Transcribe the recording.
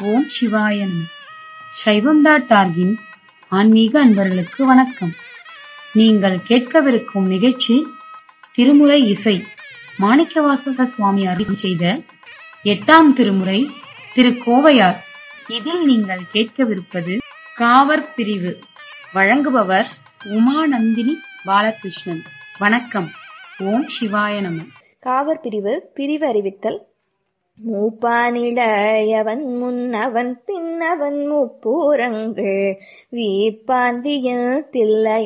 ஓம் சிவாய நம சைவம் டாட் ஆர்கின் ஆன்மீக அன்பர்களுக்கு வணக்கம் நீங்கள் கேட்கவிருக்கும் நிகழ்ச்சி திருமுறை இசை மாணிக்கவாசக சுவாமி அருள் செய்த எட்டாம் திருமுறை திருக்கோவையார் இதில் நீங்கள் கேட்கவிருப்பது காவர் பிரிவு வழங்குபவர் உமாநந்தினி பாலகிருஷ்ணன் வணக்கம் ஓம் சிவாய நம காவர் பிரிவு பிரிவு அறிவித்தல் மூப்பானிடையவன் முன்னவன் பின்னவன் முப்பூரங்கள் வீப்பாந்தியில் தில்லை